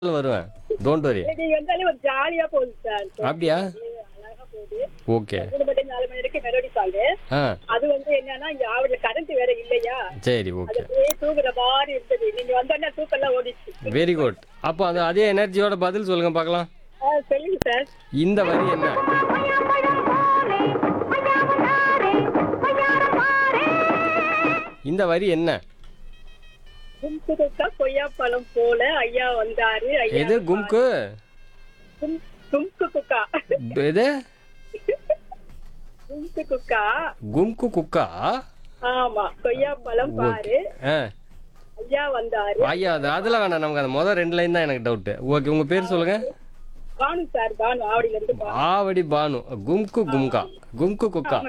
வருவேன் don't worry நீங்க வந்தாலே ஒரு ஜாலியா போகுது சார் அப்படியா அழகா போகுது ஓகே மூணு மணி நாலு மணி வரைக்கும் மெலோடி சாங்கு ஆ அது வந்து என்னன்னா இங்க ஆவடி கரண்ட் வேற இல்லையா சரி அது ஓகே அப்படியே தூங்குற மாதிரி இருந்தது நீங்க வந்தோடனே தூக்கெல்லாம் ஓடிச்சு வெரி குட் அப்போ அந்த அதே எனர்ஜியோட பதில் சொல்லுங்க பார்க்கலாம் ஆ, சொல்லுங்க சார் இந்த வரி என்ன இந்த வரி என்ன கும்கு குக்கா கொய்யா பழம் போல ஐயா வந்தாரு ஐயா எது கும்கு கும்- கும்கு குக்கா எது கும்கு குக்கா கும்கு குக்கா ஆமா கொய்யா பழம் பாரு ஆ ஐயா வந்தாரு ஐயா அது அதெல்லாம் வேணாம் நமக்கு அந்த முதல் ரெண்டு லைன் தான் எனக்கு டவுட்டு ஓகே உங்கள் பேர் சொல்லுங்க பானு சார் பானு ஆவடியில இருந்து பானு ஆவடி பானு கும்கு கும்கா கும்கு குக்கா